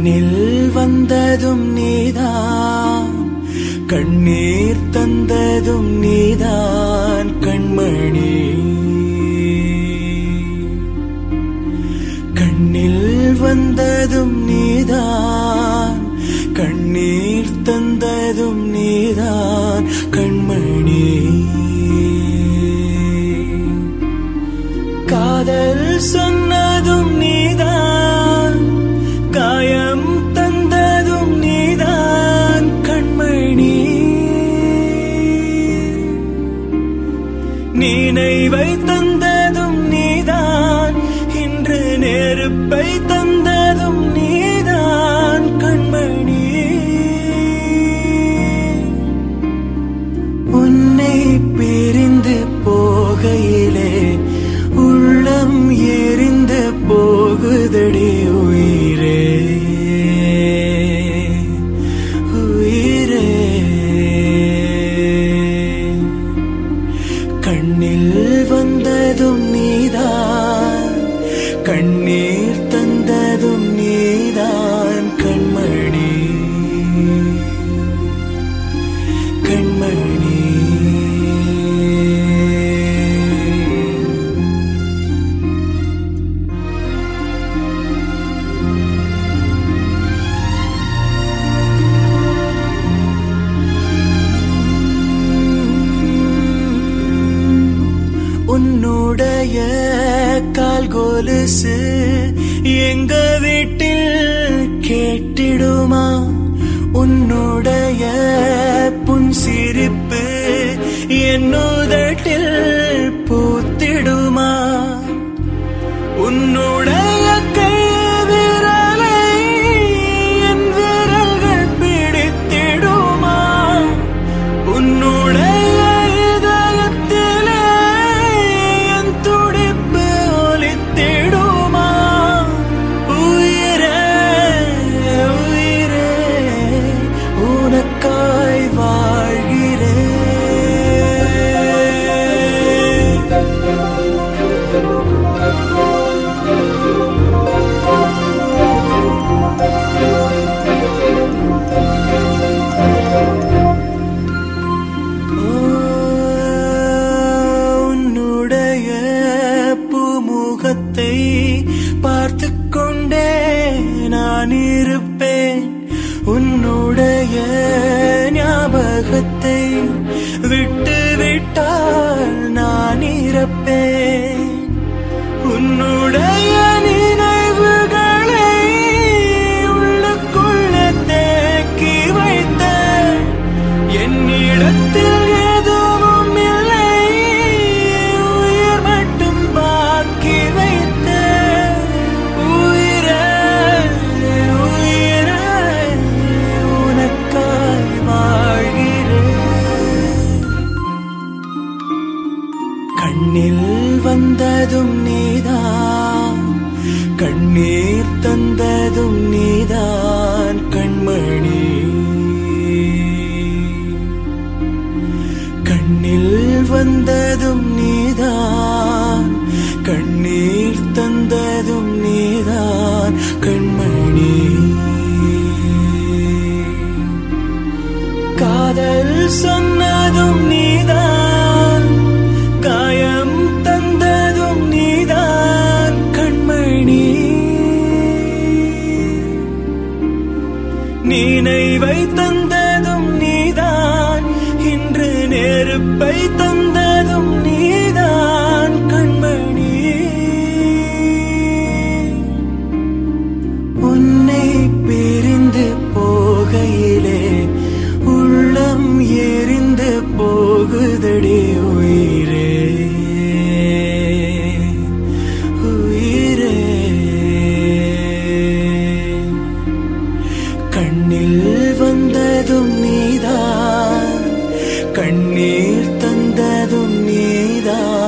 கண்ணில் வந்ததும் நீதான் கண்ணீர் தந்ததும் நீதான் கண்மணி கண்ணில் வந்ததும் நீதான் கண்ணீர் தந்ததும் நீதான் கண்மணி காதல் சொன்னதும் நீதான் காயம் தந்ததும் நீதான் கண்மணி நினைவை தந்ததும் நீதான் இன்று நெருப்பை தந்ததும் நீதான் கண்மணி உன்னை பிரிந்து போகையிலே உள்ளம் எரிந்து போகுதடி உயிரே உயிரே கண்ணில் வந்ததும் நீதான் கண்ணீர் தந்ததும் நீதான் கண்மணி கண்மணி உன்னுடைய கால் கொலுசு எங்க வீட்டில் கேட்டிடுமா உன்னுடைய புன் சிரிப்பு என்னுதட்டில் பூத்திடுமா உன்னுடைய கை விரலை என் விரல்கள் பிடித்திடுமா உன்னுடைய இதயத்திலே என் துடிப்பு ஒலித்திடுமா உயிரே உயிரே உனக்காய் வாழ்கிறேன் உன்னுடைய பூமுகத்தை பார்த்து கொண்டே நான் இருப்பேன் உன்னுடைய ஞாபகத்தை விட்டு விட்டால் நான் இறப்பேன் உன்னுடைய நினைவுகளை உள்ளுக்குள்ள தேக்கி வைத்த என்னிடத்தில் எதுவும் இல்லை உயிர் மட்டும் பாக்கி வைத்த உயிரே உயிரே உனக்காய் வாழ்கிறேன் கண்ணில் வந்ததும் நீதான் கண்ணீர் தந்ததும் நீதான் கண்மணி கண்ணில் வந்ததும் நீதான் கண்ணீர் தந்ததும் நீதான் கண்மணி காதல் சொன்னதும் நீதான் காயம் தந்ததும் நீதான் கண்மணி நினைவை தந்ததும் நீதான் இன்று நெருப்பை தந்ததும் நீதான் கண்மணி உன்னை பிரிந்து போகையிலே உள்ளம் எரிந்து போகுதடி உயிரே உயிரே கண்ணில் வந்ததும் நீதான் கண்ணீர் தந்ததும் நீதான்